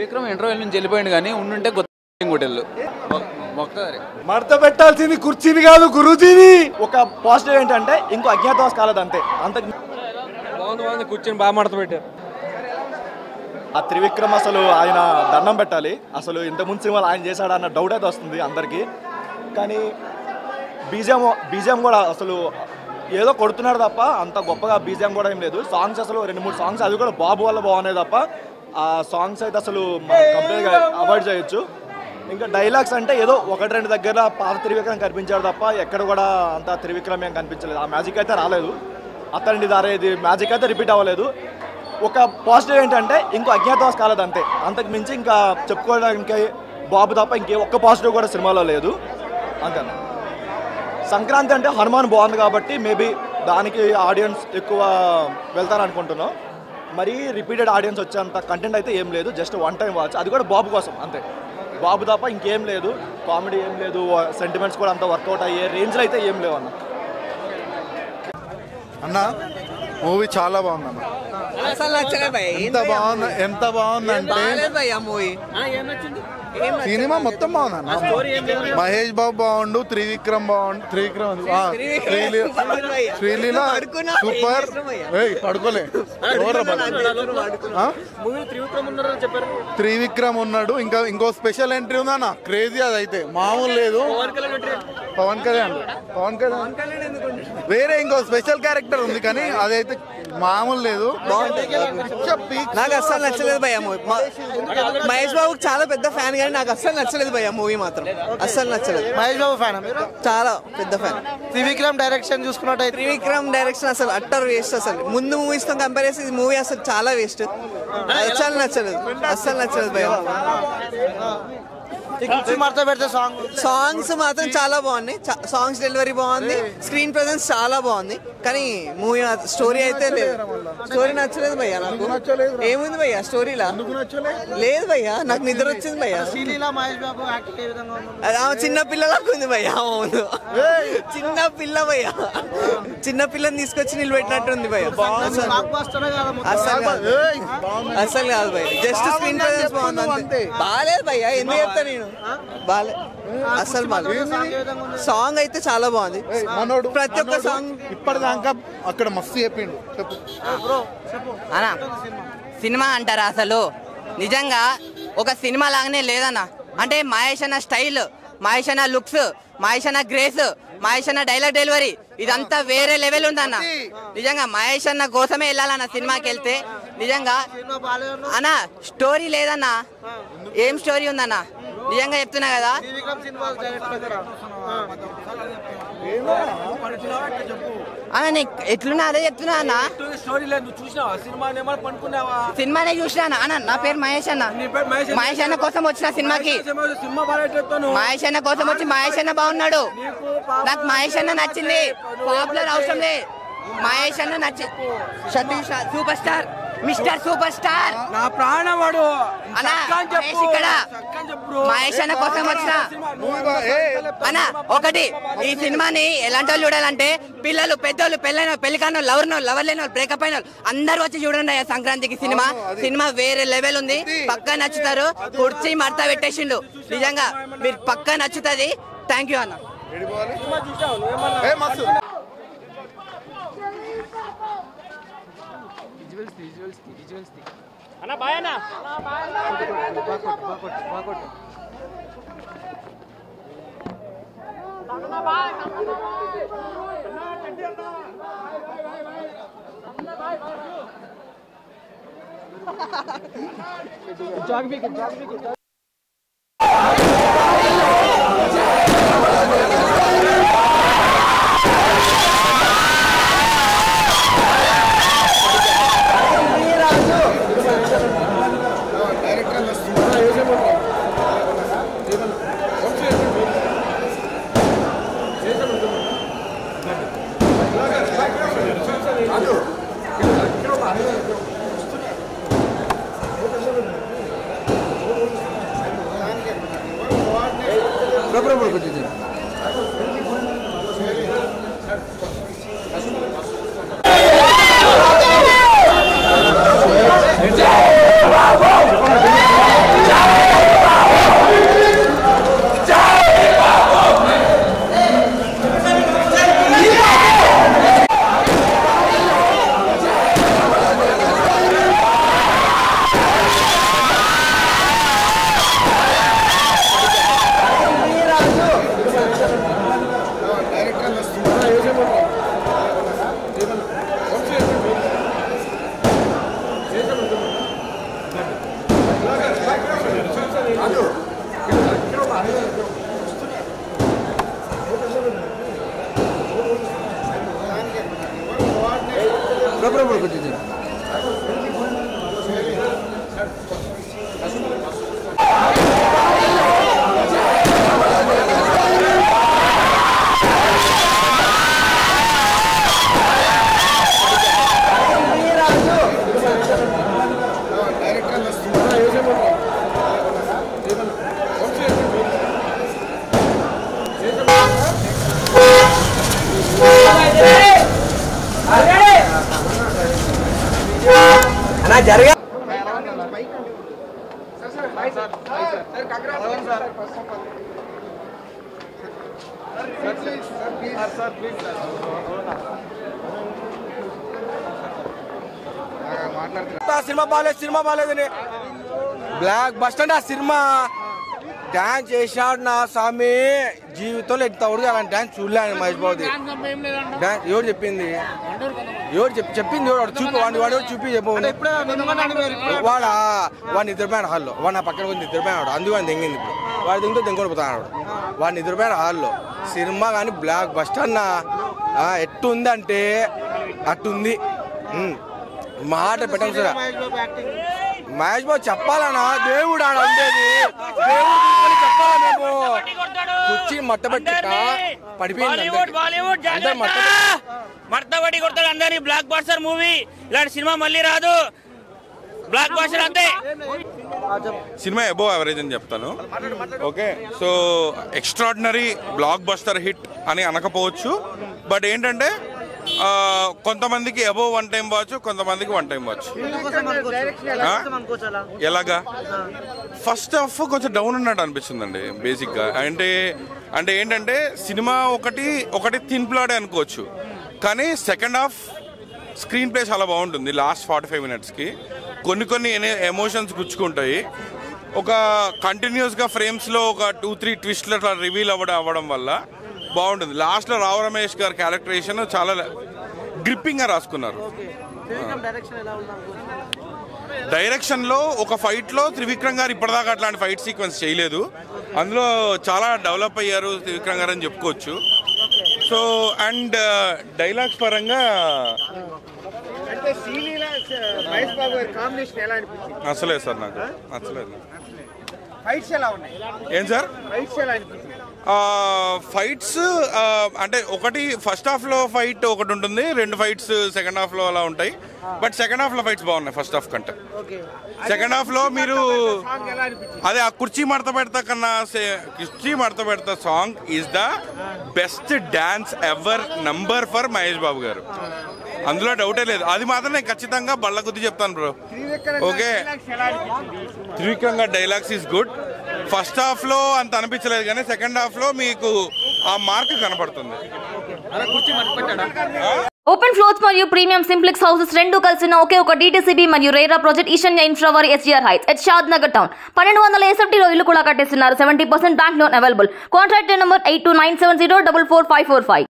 త్రివిక్రమ్ ఇంటర్వ్యూల నుంచి వెళ్ళిపోయింది కానీ ఉండుంటే గొప్ప కొట్టెళ్ళు ఒక్కసారి మడత పెట్టాల్సింది కుర్చీని కాదు గురూజీని ఒక పాజిటివ్ ఏంటంటే ఇంకో అజ్ఞాతవాస్ కాలేదు అంతే అంత బాగుంది బాగుంది కూర్చొని బాగా మడత పెట్టారు ఆ త్రివిక్రమ్ అసలు ఆయన దండం పెట్టాలి అసలు ఇంతకుముందు సినిమాలు ఆయన చేశాడు అన్న డౌట్ అయితే వస్తుంది అందరికీ కానీ బీజం బీజం కూడా అసలు ఏదో కొడుతున్నాడు తప్ప అంత గొప్పగా బీజం కూడా ఏం లేదు సాంగ్స్ అసలు రెండు మూడు సాంగ్స్ అది కూడా బాబు వల్ల బాగున్నాయి తప్ప ఆ సాంగ్స్ అయితే అసలు కంప్లీట్గా అవాయిడ్ చేయొచ్చు ఇంకా డైలాగ్స్ అంటే ఏదో ఒకటి రెండు దగ్గర పాత త్రివిక్రమ్ కనిపించాడు తప్ప ఎక్కడ కూడా అంత త్రివిక్రమ్ ఏం కనిపించలేదు ఆ మ్యాజిక్ అయితే రాలేదు అతనిది దారే ఇది మ్యాజిక్ అయితే రిపీట్ అవ్వలేదు ఒక పాజిటివ్ ఏంటంటే ఇంకో అజ్ఞాతవాస్ కాలేదు అంతే అంతకు మించి ఇంకా చెప్పుకోవడానికి బాబు తప్ప ఇంకే ఒక్క పాజిటివ్ కూడా సినిమాలో లేదు అంతే సంక్రాంతి అంటే హనుమాన్ బాగుంది కాబట్టి మేబీ దానికి ఆడియన్స్ ఎక్కువ వెళ్తారనుకుంటున్నాం మరీ రిపీటెడ్ ఆడియన్స్ వచ్చేంత కంటెంట్ అయితే ఏం లేదు జస్ట్ వన్ టైం వాచ్ అది కూడా బాబు కోసం అంతే బాబు తప్ప ఇంకేం లేదు కామెడీ ఏం లేదు సెంటిమెంట్స్ కూడా అంత వర్కౌట్ అయ్యే రేంజ్లో అయితే ఏం లేవు అన్న అన్న మూవీ చాలా బాగుంది అన్న అసలు నచ్చలే భయ ఎంత బాగుంది ఎంత బాగుందంటే బాగాలేదు భయ మూవీ సినిమా మొత్తం బాగుంది అన్న మహేష్ బాబు బాగుండు త్రివిక్రమ్ బాగుండు త్రివిక్రమ్ ఆ, శ్రీలీ- శ్రీలీల పడుకున్నా. సూపర్ ఏం చేస్తున్నావు అయ్యా? ఏయ్ పడుకోలే ఎవర్రా పడుకో? ఆ? త్రివిక్రమ్ ఉన్నాడు ఇంకా ఇంకో స్పెషల్ ఎంట్రీ ఉందన్న క్రేజీ అది అయితే మామూలు లేదు పవన్ కళ్యాణ్ పవన్ కళ్యాణ్ వేరే ఇంకో స్పెషల్ క్యారెక్టర్ ఉంది కానీ అదైతే మామూలు లేదు చెప్పి నాకు అస్సలు నచ్చలేదు భయ మూవీ మహేష్ బాబుకి చాలా పెద్ద ఫ్యాన్ కానీ నాకు అస్సలు నచ్చలేదు భయ మూవీ మాత్రం అస్సలు నచ్చలేదు మహేష్ బాబు ఫ్యాన్ మీరు చాలా పెద్ద ఫ్యాన్ త్రివిక్రమ్ డైరెక్షన్ చూసుకున్నట్టయితే త్రివిక్రమ్ డైరెక్షన్ అసలు అట్టర్ వేస్ట్ అసలు ముందు మూవీస్ తో కంపేర్ చేసి ఈ మూవీ అసలు చాలా వేస్ట్ అస్సలు నచ్చలేదు అస్సలు నచ్చలేదు భయ కుర్చీ మడత పెడితే సాంగ్ సాంగ్స్ మాత్రం చాలా బాగున్నాయి సాంగ్స్ డెలివరీ బాగుంది స్క్రీన్ ప్రెజెన్స్ చాలా బాగుంది కానీ మూవీ స్టోరీ అయితే లేదు స్టోరీ నచ్చలేదు భయ్యా నాకు నచ్చలేదు ఏముంది భయ్యా స్టోరీలా లేదు భయ్యా నాకు నిద్ర వచ్చింది భయ్యా శ్రీలీల మహేష్ బాబు యాక్టింగ్ ఏ విధంగా ఉంది అది ఆమె చిన్న పిల్లలకు ఉంది భయ్యా ఆమె ముందు చిన్న పిల్ల భయ్యా చిన్న పిల్లని తీసుకొచ్చి నిలబెట్టినట్టుంది భయ్యా అసలు బ్లాక్ బస్టర్ కదా మొత్తం. అసలు కాదు ఏయ్, అసలు కాదు భయ్య జస్ట్ స్క్రీన్ ప్రెజెన్స్ బాగుంది అంతే బాగాలేదు భయ్యా ఎందుకు చెప్తా నేను బాలే అసలు బాగాలేదు సాంగ్ అయితే చాలా బాగుంది ఏయ్, మనోడు ప్రతి ఒక్క మనోడు సాంగ్ ఇప్పటిదాకా అక్కడ మస్తు చెప్పిండు చెప్పు అన్నా సినిమా అంటారా అసలు నిజంగా ఒక సినిమా లాగానే లేదన్న అంటే మహేష్ అన్న స్టైల్ మహేష్ అన్న లుక్స్ మహేష్ అన్న గ్రేస్ మహేష్ అన్న డైలాగ్ డెలివరీ ఇదంతా వేరే లెవెల్ ఉందన్న నిజంగా మహేష్ అన్న కోసమే వెళ్ళాలన్న సినిమాకి వెళ్తే నిజంగా అన్న స్టోరీ లేదన్న ఏం స్టోరీ ఉందన్న నిజంగా చెప్తున్నా కదా త్రివిక్రమ్ సినిమా డైరెక్టర్ అన్న నీకు ఎట్లున్నా అదే చెప్తున్నా అన్న స్టోరీ లేదు నువ్వు చూసినావా సినిమా ఏమైనా పనుకున్నావా సినిమానే చూసినా అన్న నా పేరు మహేష్ అన్న నీ పేరు మహేష్ అన్న. మహేష్ అన్న కోసం వచ్చిన సినిమాకి సినిమా సినిమా బాగా మహేష్ అన్న కోసం వచ్చి మహేష్ అన్న బాగున్నాడు నాకు మహేష్ అన్న నచ్చింది పాపులర్ అవసరం లే మహేష్ అన్న నచ్చి Satish super star mister super star నా ప్రాణం వాడు అన్న, చక్కని చెప్పు. మహేష్ ఇక్కడ. చక్కని చెప్పు. మహేష్ అన్న కోసం వచ్చిన మూవీ బా- ఏయ్, అన్న ఒకటి ఈ సినిమాని ఎలాంటి వాళ్ళు చూడాలంటే పిల్లలు పెద్దోళ్ళు పెళ్ళైన పెళ్లికాన లవర్ లవర్ లేని వాళ్ళు బ్రేకప్ అయిన వాళ్ళు అందరూ వచ్చి చూడండి అయ్యా సంక్రాంతికి సినిమా సినిమా వేరే లెవెల్ ఉంది పక్కా నచ్చుతారు కుర్చీ మడత పెట్టేసిండు నిజంగా మీరు పక్కా నచ్చుతుంది థ్యాంక్ యూ అన్న ఏ మస్తు ఏ ఆ సినిమా బాగాలేదు సినిమా బాగాలేదని బ్లాక్ బస్ అంటే ఆ సినిమా డాన్స్ చేశాడు నా స్వామి జీవితంలో ఎంత ఉడిగా అలాంటి డాన్స్ చూడలేను మహేష్ బాబుది డాన్స్ ఎవరు చెప్పింది ఎవరు చెప్పి చెప్పింది ఎవరు వాడు చూపి వాడు వాడు ఎవరు చూపి చెప్పు ఇప్పుడే నిన్నగానే మీరు వాడా వాడు నిద్రపోయాడు హాల్లో వాడు నా పక్కన కొంచెం నిద్రపోయాడు అందుకు వాడు దెంగింది ఇప్పుడు వాడు దింగుతూ దెంకొని పోతాడు వాడు నిద్రపోయాడు హాల్లో సినిమా కానీ బ్లాక్ బస్ట్ అన్న ఆ, ఎట్టుందంటే అట్టుంది ఉమ్. మాట పెట్టండి సార్ మహేష్ బాబు యాక్టింగ్ మహేష్ బాబు చెప్పాలన్నా దేవుడు ఆడ ఉండేది దేవుడు తీసుకొని చెప్పాలా మేము కుర్చీ మట్ట పెట్టక పడిపోయింది అందరికి. బాలీవుడ్ అందరు మట్ట మర్తబడి కొడతాడు అందరినీ బ్లాక్ బాస్టర్ మూవీ ఇలాంటి సినిమా మళ్ళీ రాదు బ్లాక్ బాస్టర్ అంతే సినిమా అబోవ్ యావరేజ్ అని చెప్తాను okay so extraordinary blockbuster hit అని అనకపోవచ్చు బట్ ఏంటంటే ఆ, కొంతమందికి అబోవ్ వన్ టైం వాచ్ కొంతమందికి వన్ టైం వాచ్ కోసం అనుకోవచ్చు ఎలా ఆ? చేస్తాం అనుకోవచ్చు అలా ఎలాగా ఫస్ట్ హాఫ్ కొంచెం డౌన్ ఉన్నట్టు అనిపిస్తుందండి బేసిక్గా అంటే అంటే ఏంటంటే సినిమా ఒకటి ఒకటి థిన్ ప్లాడే అనుకోవచ్చు కానీ సెకండ్ హాఫ్ స్క్రీన్ ప్లే చాలా బాగుంటుంది లాస్ట్ ఫార్టీ ఫైవ్ మినిట్స్కి కొన్ని కొన్ని ఎమోషన్స్ గుచ్చుకుంటాయి ఒక కంటిన్యూస్గా ఫ్రేమ్స్లో ఒక టూ త్రీ ట్విస్ట్లు అట్లా రివీల్ అవ్వడం అవ్వడం వల్ల బాగుంటుంది లాస్ట్లో రావు రమేష్ గారి క్యారెక్టరేషన్ చాలా గ్రిప్పింగ్గా రాసుకున్నారు త్రివిక్రమ్ డైరెక్షన్ ఎలా ఉంది అనుకోవచ్చు డైరెక్షన్ లో ఒక ఫైట్ లో త్రివిక్రమ్ గారు ఇప్పటిదాకా అట్లాంటి ఫైట్ సీక్వెన్స్ చేయలేదు అందులో చాలా డెవలప్ అయ్యారు త్రివిక్రమ్ గారు అని చెప్పుకోవచ్చు సో అండ్ డైలాగ్స్ పరంగా అంటే సీలీల మహేష్ బాబు గారి కాంబినేషన్ ఎలా అనిపించింది నచ్చలేదు సార్ నాకు నచ్చలేదు నాకు. ఫైట్స్ ఎలా ఉన్నాయి ఏం సార్ ఫైట్స్ ఎలా అనిపించింది ఫైట్స్ అంటే ఒకటి ఫస్ట్ హాఫ్ లో ఫైట్ ఒకటి ఉంటుంది రెండు ఫైట్స్ సెకండ్ హాఫ్ లో అలా ఉంటాయి బట్ సెకండ్ హాఫ్ లో ఫైట్స్ బాగున్నాయి ఫస్ట్ హాఫ్ కంటే ఓకే సెకండ్ హాఫ్ లో మీరు సాంగ్ ఎలా అనిపించింది అదే ఆ కుర్చీ మడత పెడతా కన్నా సే- కుర్చీ మడత పెడతా song is the best dance ever number for Mahesh Babu garu అందులో డౌటే లేదు అది మాత్రం నేను ఖచ్చితంగా బళ్ళ గుద్ది చెప్తాను బ్రో ఓకే త్రివిక్రమ్ గారి dialogues is good first half లో అంత అనిపించలేదు కానీ సెకండ్ హాఫ్ లో మీకు ఆ మార్క్ కనపడుతుంది ఓపెన్ ఫ్లోర్స్ మరియు ప్రీమియం సింప్లెక్స్ హౌసెస్ రెండు కలిసిన ఒకే ఒక డీటీసీబీ మరియు రేరా ప్రాజెక్ట్ ఈశాన్య ఇన్ఫ్రా వారి SGR heights at Shadnagar town పన్నెండు వందల ఎస్ఎఫ్టీలో ఇల్లు కూడా కట్టేస్తున్నారు seventy percent bank loan available contract number eight two nine seven zero double four five four five